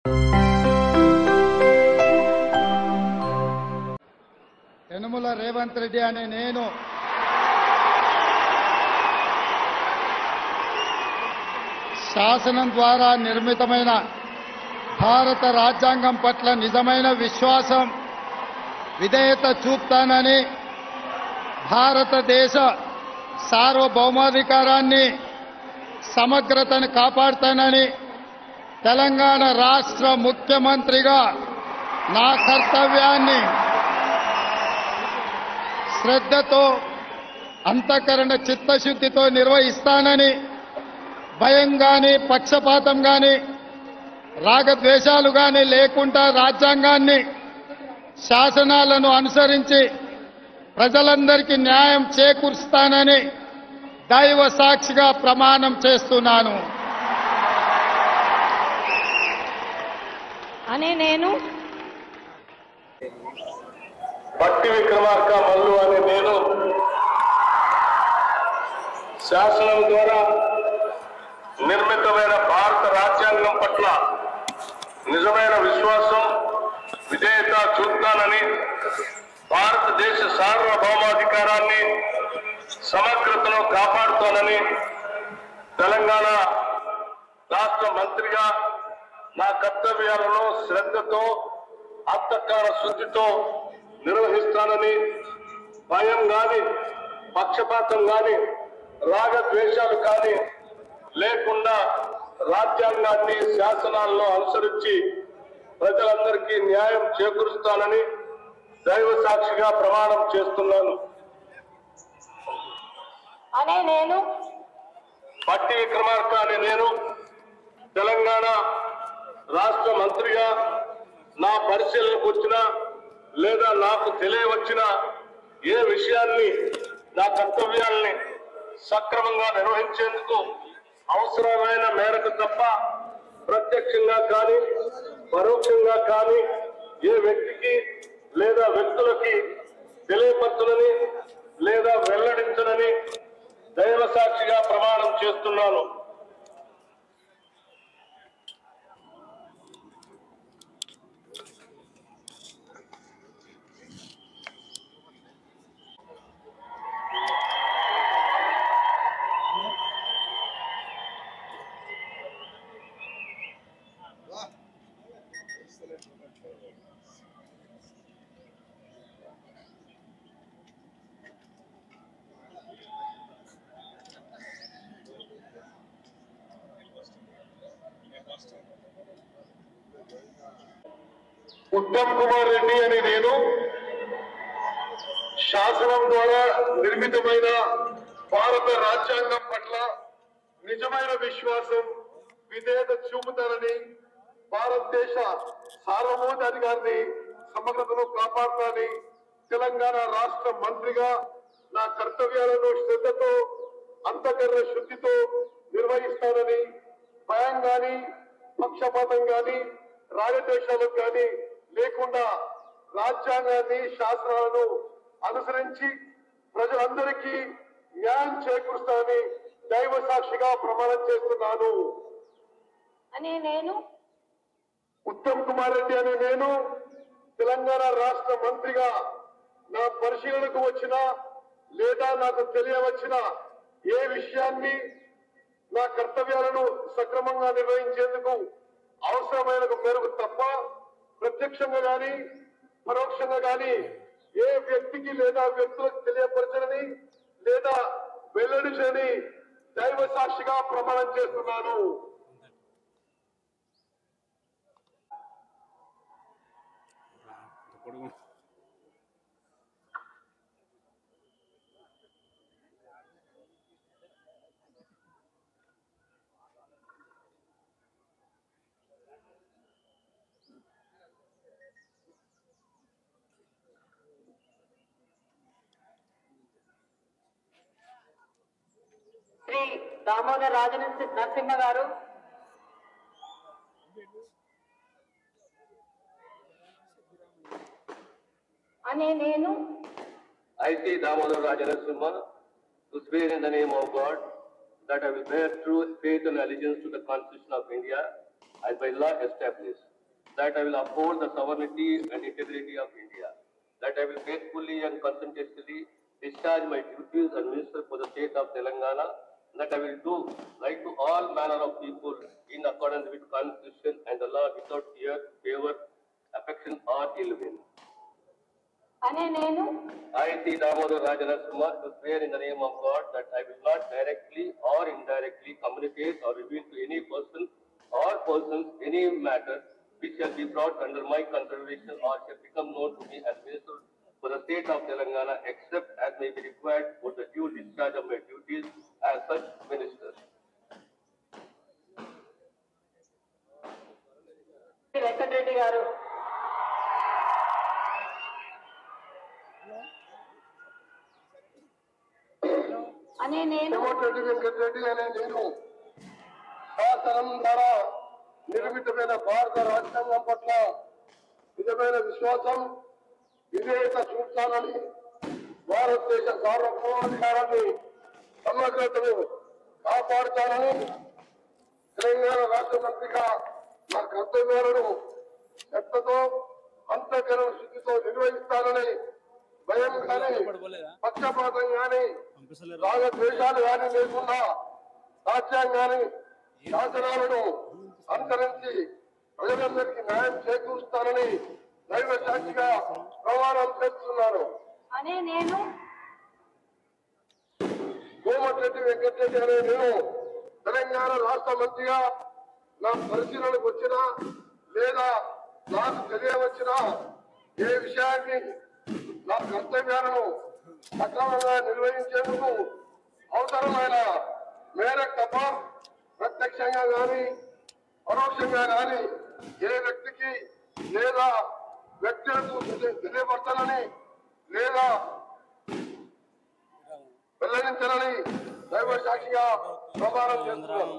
యనుమల రేవంత్ రెడ్డి అనే నేను శాసనం ద్వారా నిర్మితమైన భారత రాజ్యాంగం పట్ల నిజమైన విశ్వాసం విధేయత చూపుతానని భారతదేశ సార్వభౌమాధికారాన్ని సమగ్రతను కాపాడుతానని తెలంగాణ రాష్ట్ర ముఖ్యమంత్రిగా నా కర్తవ్యాన్ని శ్రద్ధతో అంతఃకరణ చిత్తశుద్ధితో నిర్వహిస్తానని భయం గాని పక్షపాతం గాని రాగద్వేషాలు గాని లేకుండా రాజ్యాంగాన్ని శాసనాలను అనుసరించి ప్రజలందరికీ న్యాయం చేకూరుస్తానని దైవ సాక్షిగా ప్రమాణం చేస్తున్నాను అనే నేను భక్తి విక్రమార్క మల్లు అనే నేను శాసనం ద్వారా నిర్మితమైన భారత రాజ్యాంగం పట్ల నిజమైన విశ్వాసం విధేయత చూపుతానని భారతదేశ సార్వభౌమాధికారాన్ని సమగ్రతను కాపాడుతానని తెలంగాణ రాష్ట్ర మంత్రిగా నా కర్తవ్యాలను శ్రద్ధతో అంతఃకరణ శుద్ధితో నిర్వహిస్తానని భయం గాని పక్షపాతం గాని రాగద్వేషాలు కానీ లేకుండా రాజ్యాంగాన్ని శాసనాలను అనుసరించి ప్రజలందరికీ న్యాయం చేకూరుస్తానని దైవ సాక్షిగా ప్రమాణం చేస్తున్నాను అనే నేను పట్టి విక్రమార్క అనే నేను తెలంగాణ రాష్ట్ర మంత్రిగా నా పరిశీలనకు వచ్చిన లేదా నాకు తెలియవచ్చిన ఏ విషయాన్ని నా కర్తవ్యాల్ని సక్రమంగా నిర్వహించేందుకు అవసరమైన మేరకు తప్ప ప్రత్యక్షంగా కానీ పరోక్షంగా కానీ ఏ వ్యక్తికి లేదా వ్యక్తులకి తెలియపరచునని లేదా వెల్లడించనని దైవ సాక్షిగా ప్రమాణం చేస్తున్నాను ఉత్తమ్ కుమార్ రెడ్డి అని నేను శాసనం ద్వారా నిర్మితమైన భారత రాజ్యాంగం పట్ల నిజమైన విశ్వాసం విధేయత చూపుతానని భారతదేశ సార్వభౌమాధికారిని సమగ్రతను కాపాడుతానని తెలంగాణ రాష్ట్ర మంత్రిగా నా కర్తవ్యాలను శ్రద్ధతో అంతఃకరణ శుద్ధితో నిర్వహిస్తానని భయం గాని పక్షపాతం గాని రాగద్వేషాలకు గాని లేకుండా రాజ్యాంగాన్ని శాస్త్రాలను అనుసరించి ప్రజలందరికీ న్యాయం చేకూరుస్తానని దైవ సాక్షిగా ప్రమాణం చేస్తున్నాను అనే నేను ఉత్తమ్ కుమార్ రెడ్డి అనే నేను తెలంగాణ రాష్ట్ర మంత్రిగా నా పరిశీలనకు వచ్చిన లేదా నాకు తెలియవచ్చిన ఏ విషయాన్ని నా కర్తవ్యాలను సక్రమంగా నిర్వహించేందుకు అవసరమైన మేరకు తప్ప ప్రత్యక్షంగా గాని పరోక్షంగా గాని ఏ వ్యక్తికి లేదా వ్యక్తులకు తెలియపరచనని లేదా వెల్లడించని దైవ సాక్షిగా ప్రమాణం చేస్తున్నాను శ్రీ దామోదర్ రాజ నరసింహ గారు అనే నేను I see Damodar Rajanarasimha to swear in the name of God that I will bear true faith and allegiance to the Constitution of India as by law established, that I will uphold the sovereignty and integrity of India, that I will faithfully and conscientiously discharge my duties as Minister for the state of Telangana, that I will do right to all manner of people in accordance with constitution and the law without fear, favor, affection or ill will. అనే నేను I, T. Damodar Rajanarasimha, do swear in the name of God that I will not directly or indirectly communicate or reveal to any person or persons any matter which shall be brought under my consideration or shall become known to me as Minister for the state of Telangana except as may be required for the due discharge of my duties as such minister. Venkatareddy గారు అనే నేను కోమటిరెడ్డి వెంకటరెడ్డి అనే నేను శాసనం ద్వారా నిర్మితమైన భారత రాజ్యాంగం పట్ల నిజమైన విశ్వాసం విధేయత చూపుతానని భారతదేశ సార్వభౌమాధికారాన్ని సమగ్రతను కాపాడుతానని తెలంగాణ రాష్ట్ర మంత్రిగా నా కర్తవ్యాలను శ్రద్ధతో అంతఃకరణ శుద్ధితో నిర్వహిస్తానని భయం కానీ పక్షపాతం కానీ రాగద్వేషాలు కానీ లేకుండా రాజ్యాంగాన్ని శాసనాలను అనుసరించి ప్రజలందరికీ న్యాయం చేకూరుస్తానని దైవ సాక్షిగా ప్రమాణం చేస్తున్నాను అనే నేను కోమటిరెడ్డి వెంకటరెడ్డి అనే నేను తెలంగాణ రాష్ట్ర మంత్రిగా నా పరిశీలనకు వచ్చినా లేదా నాకు తెలియవచ్చినా ఏ విషయాన్ని నా కర్తవ్యాలను సక్రమంగా నిర్వహించేందుకు అవసరమైన మేరకు తప్ప ప్రత్యక్షంగా గాని పరోక్షంగా గాని ఏ వ్యక్తికి లేదా వ్యక్తులకు తెలి- తెలియపరచాలని లేదా వెల్లడించాలని దైవ సాక్షిగా ప్రమాణం చేస్తున్నాను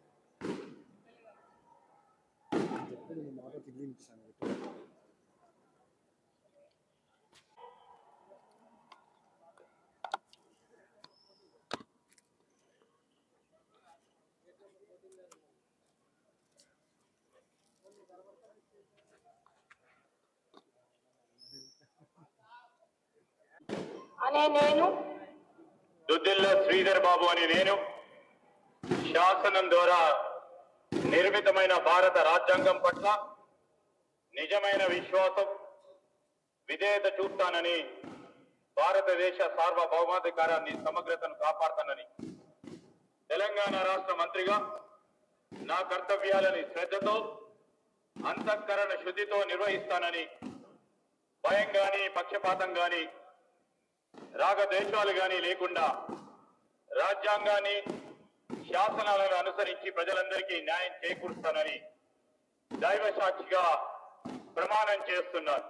అనే నేను దుద్దిల్ల శ్రీధర్ బాబు అని నేను శాసనం ద్వారా నిర్మితమైన భారత రాజ్యాంగం పట్ల నిజమైన విశ్వాసం విధేయత చూపుతానని భారతదేశ సార్వభౌమాధికారాన్ని సమగ్రతను కాపాడతానని తెలంగాణ రాష్ట్ర మంత్రిగా నా కర్తవ్యాలని శ్రద్ధతో అంతఃకరణ శుద్ధితో నిర్వహిస్తానని భయం గాని పక్షపాతం గాని రాగద్వేషాలు గాని లేకుండా రాజ్యాంగాన్ని శాసనాలను అనుసరించి ప్రజలందరికీ న్యాయం చేకూరుస్తానని దైవ సాక్షిగా ప్రమాణం చేస్తున్నాను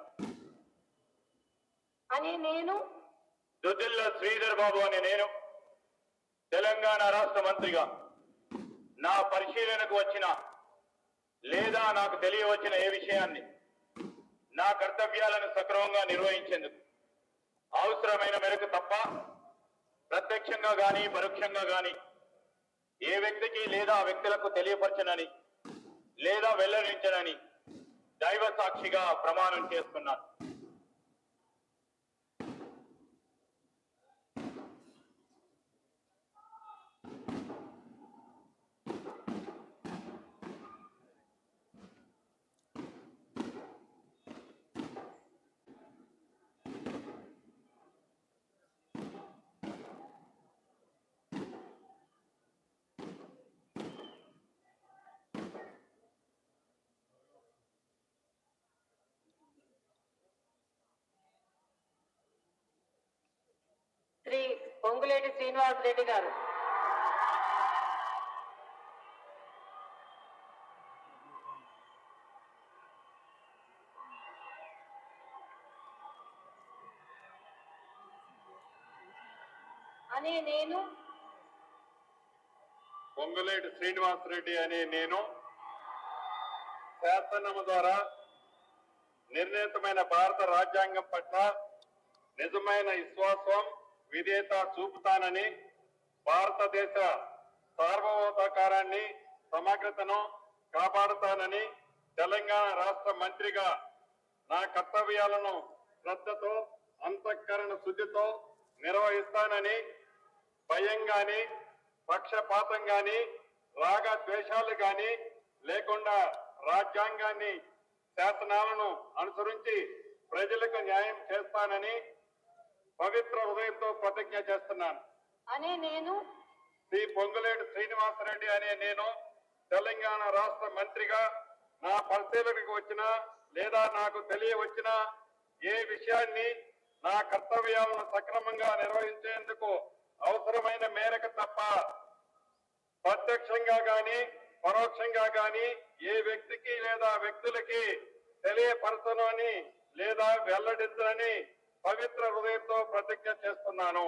అనే నేను దుద్దిల్ల శ్రీధర్ బాబు అనే నేను తెలంగాణ రాష్ట్ర మంత్రిగా నా పరిశీలనకు వచ్చిన లేదా నాకు తెలియవచ్చిన ఏ విషయాన్ని నా కర్తవ్యాలను సక్రమంగా నిర్వహించేందుకు అవసరమైన మేరకు తప్ప ప్రత్యక్షంగా గాని పరోక్షంగా గాని ఏ వ్యక్తికి లేదా వ్యక్తులకు తెలియపరచనని లేదా వెల్లడించనని దైవ సాక్షిగా ప్రమాణం చేస్తున్నాను శ్రీ పొంగులేటి శ్రీనివాస్ రెడ్డి గారు అనే నేను పొంగులేటి శ్రీనివాస్ రెడ్డి అనే నేను శాసనము ద్వారా నిర్ణీతమైన భారత రాజ్యాంగం పట్ల నిజమైన విశ్వాసం విధేయత చూపుతానని భారతదేశ సార్వభౌమాధికారాన్ని సమగ్రతను కాపాడుతానని తెలంగాణ రాష్ట్ర మంత్రిగా నా కర్తవ్యాలను శ్రద్ధతో అంతఃకరణ శుద్ధితో నిర్వహిస్తానని భయం గాని పక్షపాతం గాని రాగ ద్వేషాలు గాని లేకుండా రాజ్యాంగాన్ని శాసనాలను అనుసరించి ప్రజలకు న్యాయం చేస్తానని పవిత్ర హృదయంతో ప్రతిజ్ఞ చేస్తున్నాను అనే నేను శ్రీ పొంగులేటి శ్రీనివాసరెడ్డి అనే నేను తెలంగాణ రాష్ట్ర మంత్రిగా నా పరిశీలనకు వచ్చిన లేదా నాకు తెలియవచ్చిన ఏ విషయాన్ని నా కర్తవ్యాలను సక్రమంగా నిర్వహించేందుకు అవసరమైన మేరకు తప్ప ప్రత్యక్షంగా గాని పరోక్షంగా గాని ఏ వ్యక్తికి లేదా వ్యక్తులకి తెలియపరచనని లేదా వెల్లడించనని పవిత్ర హృదయంతో ప్రతిజ్ఞ చేస్తున్నాను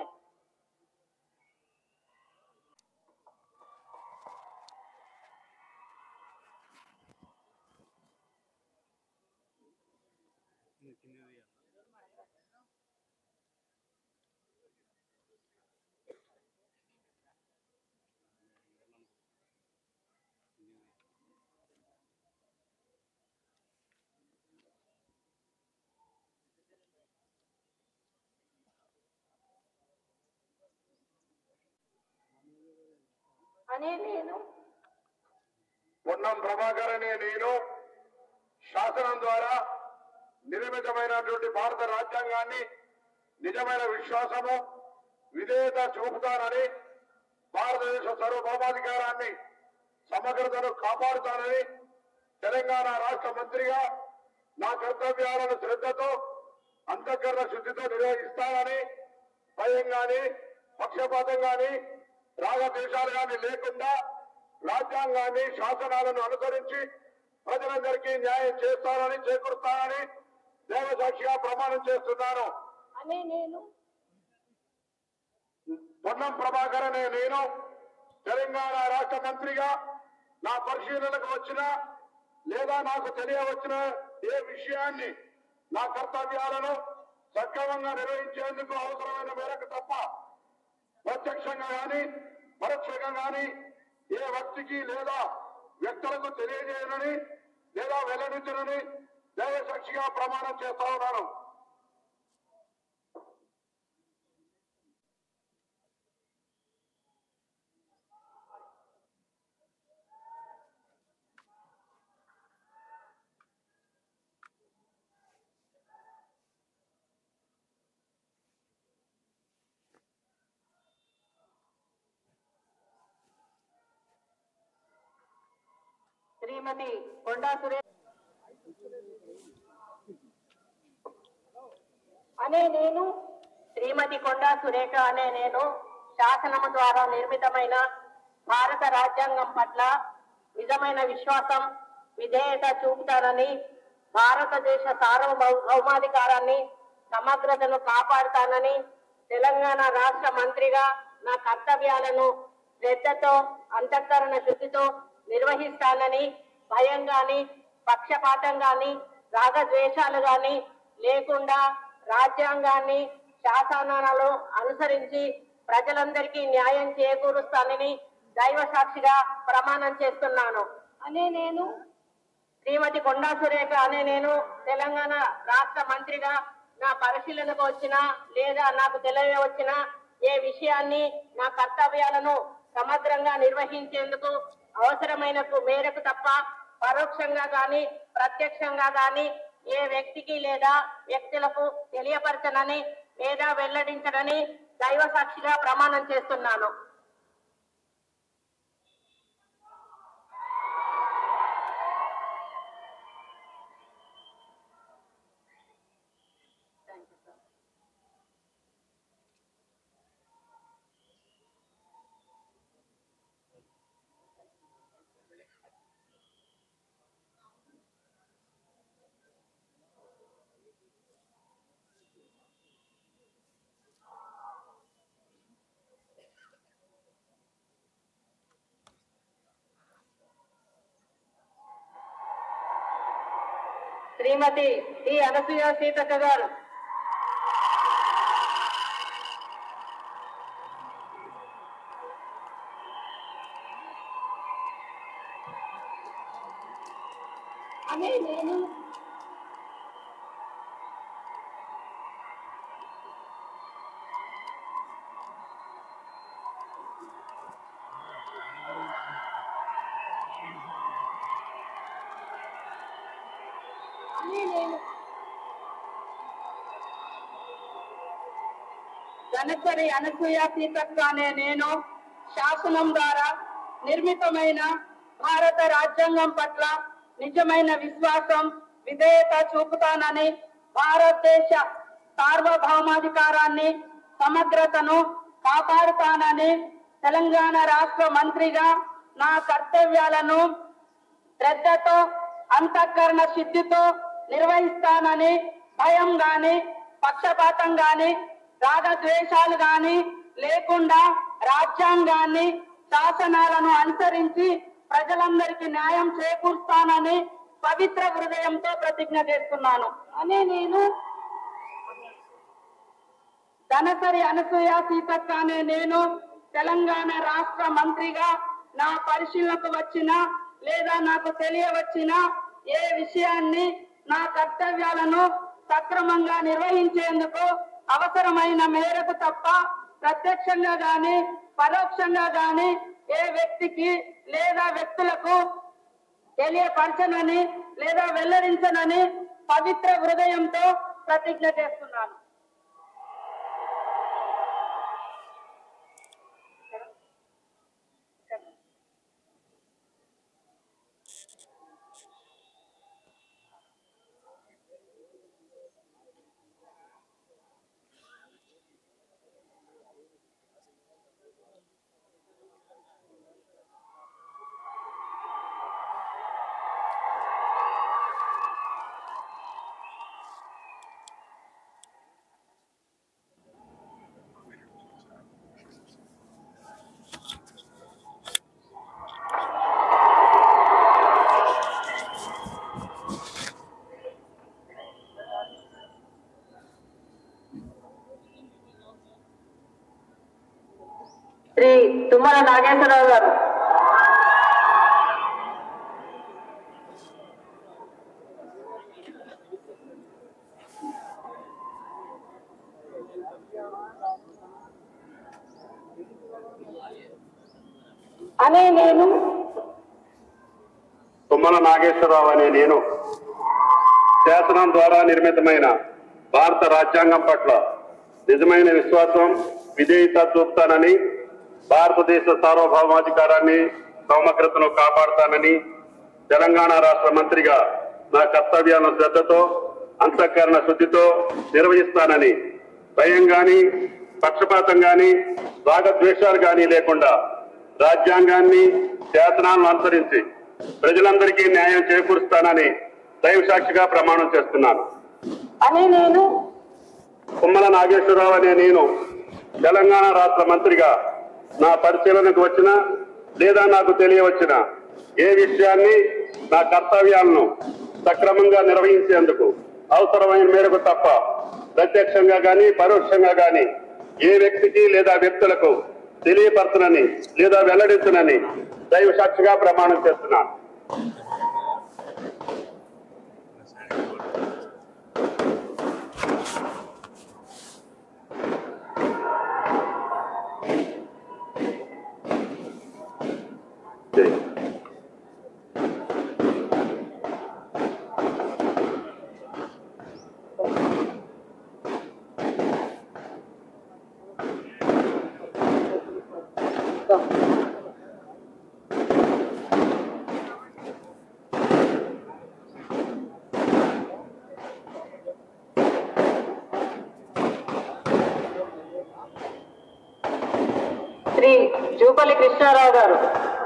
అనే నేను పొన్నం ప్రభాకర్ అనే నేను శాసనం ద్వారా నిర్మితమైనటువంటి భారత రాజ్యాంగాన్ని నిజమైన విశ్వాసము విధేయత చూపుతానని భారతదేశ సార్వభౌమాధికారాన్ని సమగ్రతను కాపాడుతానని తెలంగాణ రాష్ట్ర మంత్రిగా నా కర్తవ్యాలను శ్రద్ధతో అంతఃకరణ శుద్ధితో నిర్వహిస్తానని భయం గాని పక్షపాతం గాని రాగద్వేషాలు గాని లేకుండా రాజ్యాంగాన్ని శాసనాలను అనుసరించి ప్రజలందరికీ న్యాయం చేస్తానని చేకూరుస్తానని దేవసాక్షిగా ప్రమాణం చేస్తున్నాను అనే నేను పొన్నం ప్రభాకర్ అనే నేను తెలంగాణ రాష్ట్ర మంత్రిగా నా పరిశీలనకు వచ్చిన లేదా నాకు తెలియవచ్చిన ఏ విషయాన్ని నా కర్తవ్యాలను సక్రమంగా నిర్వహించేందుకు అవసరమైన మేరకు తప్ప ప్రత్యక్షంగా గాని పరోక్షంగా గాని ఏ వ్యక్తికి లేదా వ్యక్తులకు తెలియజేయనని లేదా వెల్లడించనని దేవసాక్షిగా ప్రమాణం చేస్తా ఉన్నాను శ్రీమతి కొండా సురేష్ అనే నేను శ్రీమతి కొండా సురేఖ అనే నేను శాసనము ద్వారా నిర్మితమైన భారత రాజ్యాంగం పట్ల నిజమైన విశ్వాసం విధేయత చూపుతానని భారతదేశ సార్వభౌమాధికారాన్ని సమగ్రతను కాపాడుతానని తెలంగాణ రాష్ట్ర మంత్రిగా నా కర్తవ్యాలను శ్రద్ధతో అంతఃకరణ శుద్ధితో నిర్వహిస్తానని భయం గాని పక్షపాతం గాని రాగద్వేషాలు గాని లేకుండా రాజ్యాంగాన్ని శాసనాలను అనుసరించి ప్రజలందరికీ న్యాయం చేకూరుస్తానని దైవ సాక్షిగా ప్రమాణం చేస్తున్నాను అనే నేను శ్రీమతి కొండా సురేఖ అనే నేను తెలంగాణ రాష్ట్ర మంత్రిగా నా పరిశీలనకు వచ్చిన లేదా నాకు తెలియవచ్చిన ఏ విషయాన్ని నా కర్తవ్యాలను సమగ్రంగా నిర్వహించేందుకు అవసరమైన మేరకు తప్ప పరోక్షంగా గాని ప్రత్యక్షంగా గాని ఏ వ్యక్తికి లేదా వ్యక్తులకు తెలియపరచనని లేదా వెల్లడించనని దైవ సాక్షిగా ప్రమాణం చేస్తున్నాను శ్రీమతి టి అనసూయ సీతక్క గారు అనే నేను అని నేను ధనసరి అనసూయ సీతక్క అనే నేను శాసనం ద్వారా నిర్మితమైన భారత రాజ్యాంగం పట్ల నిజమైన విశ్వాసం విధేయత చూపుతానని భారతదేశ సార్వభౌమాధికారాన్ని సమగ్రతను కాపాడుతానని తెలంగాణ రాష్ట్ర మంత్రిగా నా కర్తవ్యాలను శ్రద్ధతో అంతఃకరణ శుద్ధితో నిర్వహిస్తానని భయం గాని పక్షపాతం గాని రాగద్వేషాలు గాని లేకుండా రాజ్యాంగాన్ని శాసనాలను అనుసరించి ప్రజలందరికీ న్యాయం చేకూరుస్తానని పవిత్ర హృదయంతో ప్రతిజ్ఞ చేస్తున్నాను అని నేను ధనసరి అనసూయ సీతక్క అనే నేను తెలంగాణ రాష్ట్ర మంత్రిగా నా పరిశీలనకు వచ్చిన లేదా నాకు తెలియవచ్చిన ఏ విషయాన్ని నా కర్తవ్యాలను సక్రమంగా నిర్వహించేందుకు అవసరమైన మేరకు తప్ప ప్రత్యక్షంగా గాని పరోక్షంగా గాని ఏ వ్యక్తికి లేదా వ్యక్తులకు తెలియపరచనని లేదా వెల్లడించనని పవిత్ర హృదయంతో ప్రతిజ్ఞ చేస్తున్నాను శ్రీ తుమ్మల నాగేశ్వరరావు గారు అనే నేను తుమ్మల నాగేశ్వరరావు అనే నేను శాసనం ద్వారా నిర్మితమైన భారత రాజ్యాంగం పట్ల నిజమైన విశ్వాసం విధేయత చూపుతానని భారతదేశ సార్వభౌమాధికారాన్ని సమగ్రతను కాపాడుతానని తెలంగాణ రాష్ట్ర మంత్రిగా నా కర్తవ్యాలను శ్రద్ధతో అంతఃకరణ శుద్ధితో నిర్వహిస్తానని భయం గాని పక్షపాతం గాని రాగద్వేషాలు గాని లేకుండా రాజ్యాంగాన్ని శాసనాలను అనుసరించి ప్రజలందరికీ న్యాయం చేకూరుస్తానని దైవ సాక్షిగా ప్రమాణం చేస్తున్నాను అని నేను కుమ్మల నాగేశ్వరరావు అనే నేను తెలంగాణ రాష్ట్ర మంత్రిగా నా పరిశీలనకు వచ్చిన లేదా నాకు తెలియవచ్చిన ఏ విషయాన్ని నా కర్తవ్యాలను సక్రమంగా నిర్వహించేందుకు అవసరమైన మేరకు తప్ప ప్రత్యక్షంగా గాని పరోక్షంగా గాని ఏ వ్యక్తికి లేదా వ్యక్తులకు తెలియపరచనని లేదా వెల్లడించనని దైవ సాక్షిగా ప్రమాణం చేస్తున్నాను జై. శ్రీ జూపల్లి కృష్ణారావు గారు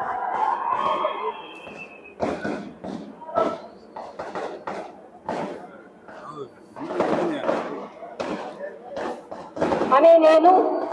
అనే నేను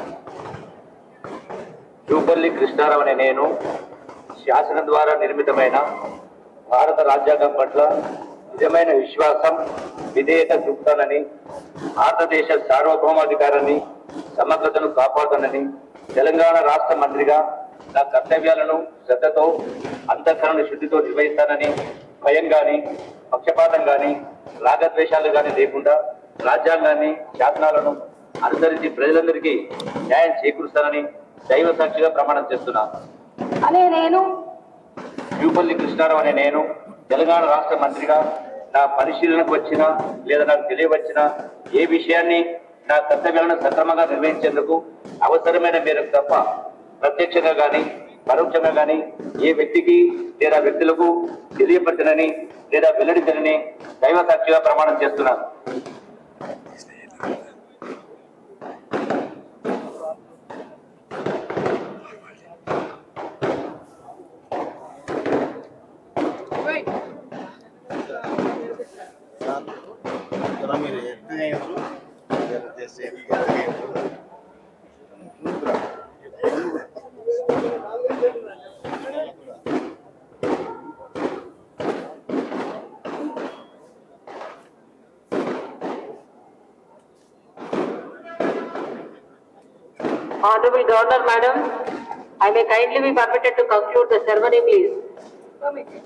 జూపల్లి కృష్ణారావు అనే నేను శాసనం ద్వారా నిర్మితమైన భారత రాజ్యాంగం పట్ల నిజమైన విశ్వాసం విధేయత చూపుతానని భారతదేశ సార్వభౌమాధికారాన్ని సమగ్రతను కాపాడుతానని తెలంగాణ రాష్ట్ర మంత్రిగా నా కర్తవ్యాలను శ్రద్ధతో అంతఃకరణ శుద్ధితో నిర్వహిస్తానని భయం గాని పక్షపాతం కానీ రాగద్వేషాలు కానీ లేకుండా రాజ్యాంగాన్ని శాసనాలను అనుసరించి ప్రజలందరికీ న్యాయం చేకూరుస్తానని దైవ సాక్షిగా ప్రమాణం చేస్తున్నాను అనే నేను జూపల్లి కృష్ణారావు అనే నేను తెలంగాణ రాష్ట్ర మంత్రిగా నా పరిశీలనకు వచ్చిన లేదా నాకు తెలియవచ్చిన ఏ విషయాన్ని నా కర్తవ్యాలను సక్రమంగా నిర్వహించేందుకు అవసరమైన మేరకు తప్ప ప్రత్యక్షంగా గాని పరోక్షంగా గాని ఏ వ్యక్తికి లేదా వ్యక్తులకు తెలియపరచనని లేదా వెల్లడించనని దైవ సాక్షిగా ప్రమాణం చేస్తున్నాను మీరు ఎత్తు చేసి ఎత్తు Honorable Governor, Madam, I may kindly be permitted to conclude the ceremony, please.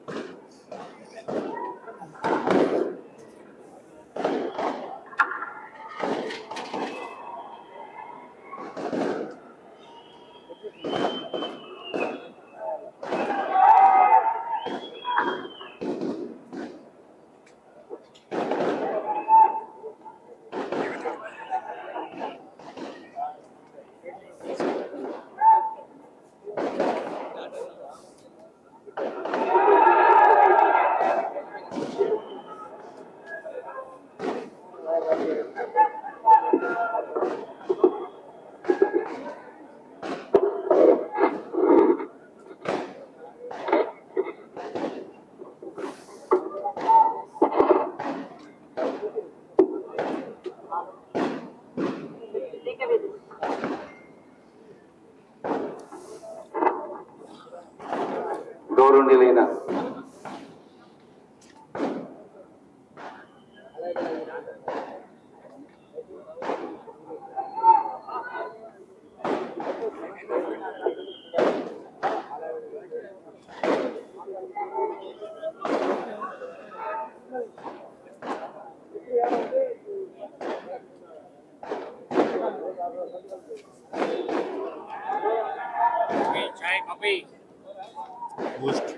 గౌరవనీయులైన బూస్ట్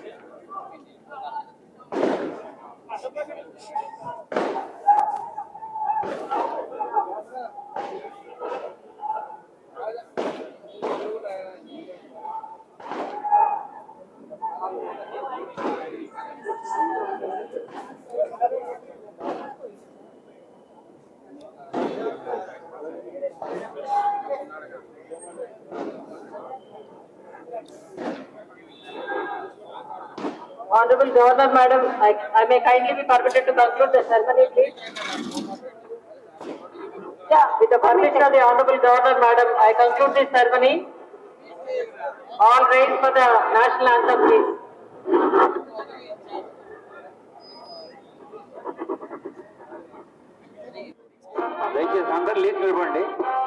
Honorable Governor, Madam, I, I may kindly be permitted to conclude the ceremony, please. Yeah, with the permission of the Honorable Governor, Madam, I conclude this ceremony. All rise for the national anthem, please. దయచేసి అందరు లేచి నిలబండి